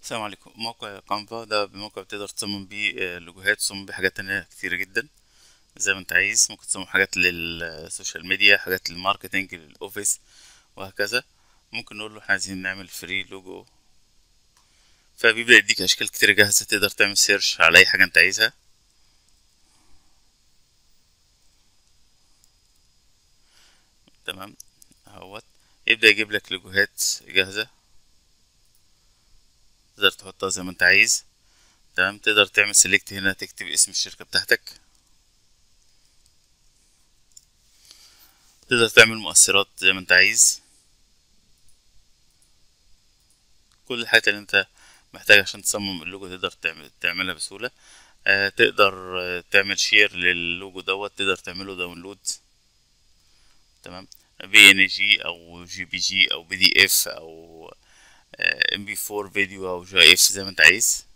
السلام عليكم موقع كانفا ده موقع بتقدر تصمم بيه آه، لوجوهات تصمم بيه حاجات تانية كتيرة جدا زي ما انت عايز ممكن تصمم حاجات للسوشيال ميديا حاجات للماركتينج للأوفيس وهكذا ممكن نقول له احنا عايزين نعمل فري لوجو فبيبدأ يديك أشكال كتيرة جاهزة تقدر تعمل سيرش على أي حاجة انت عايزها تمام اهوت يبدأ يجيب لك لوجوهات جاهزة تقدر تحطها زي ما انت عايز تمام تقدر تعمل سيلكت هنا تكتب اسم الشركة بتاعتك تقدر تعمل مؤثرات زي ما انت عايز كل الحاجات اللي انت محتاجها عشان تصمم اللوجو تقدر تعمل تعملها بسهولة آه تقدر آه، تعمل شير للوجو دوت تقدر تعمله داونلود تمام بي ان جي او جي بي جي او بي دي اف او ام بي 4 فيديو او جي اف زي ما انت عايز